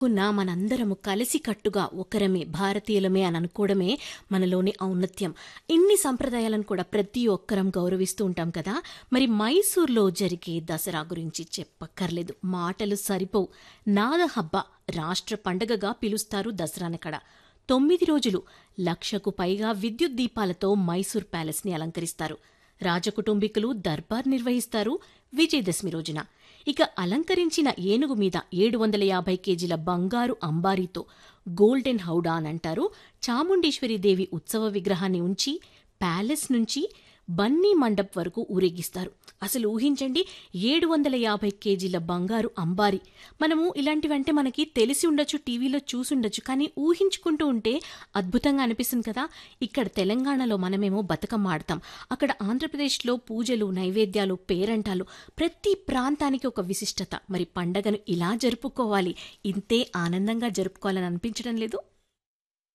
ఉన్న మనందరము కలిసికట్టుగా ఒకరమే భారతీయులమే అని అనుకోవడమే మనలోని ఔన్నత్యం ఇన్ని సంప్రదాయాలను కూడా ప్రతి ఒక్కరం గౌరవిస్తూ ఉంటాం కదా మరి మైసూర్లో జరిగే దసరా గురించి చెప్పక్కర్లేదు మాటలు సరిపోవు నాద హబ్బ రాష్ట్ర పండగగా పిలుస్తారు దసరానక్కడ తొమ్మిది రోజులు లక్షకు పైగా విద్యుత్ దీపాలతో మైసూర్ ప్యాలెస్ని అలంకరిస్తారు రాజకుటుంబీకులు దర్బార్ నిర్వహిస్తారు విజయదశమి రోజున ఇక అలంకరించిన ఏనుగు మీద ఏడు వందల యాభై కేజీల బంగారు అంబారీతో గోల్డెన్ హౌడా అని అంటారు చాముండేశ్వరీదేవి ఉత్సవ విగ్రహాన్ని ఉంచి ప్యాలెస్ నుంచి బన్నీ మండప్ వరకు ఊరేగిస్తారు అసలు ఊహించండి ఏడు వందల యాభై కేజీల బంగారు అంబారి మనము ఇలాంటివంటే మనకి తెలిసి ఉండొచ్చు టీవీలో చూసుండొచ్చు కానీ ఊహించుకుంటూ ఉంటే అద్భుతంగా అనిపిస్తుంది కదా ఇక్కడ తెలంగాణలో మనమేమో బతుకమ్మ ఆడతాం అక్కడ ఆంధ్రప్రదేశ్లో పూజలు నైవేద్యాలు పేరంటాలు ప్రతి ప్రాంతానికి ఒక విశిష్టత మరి పండగను ఇలా జరుపుకోవాలి ఇంతే ఆనందంగా జరుపుకోవాలని అనిపించడం లేదు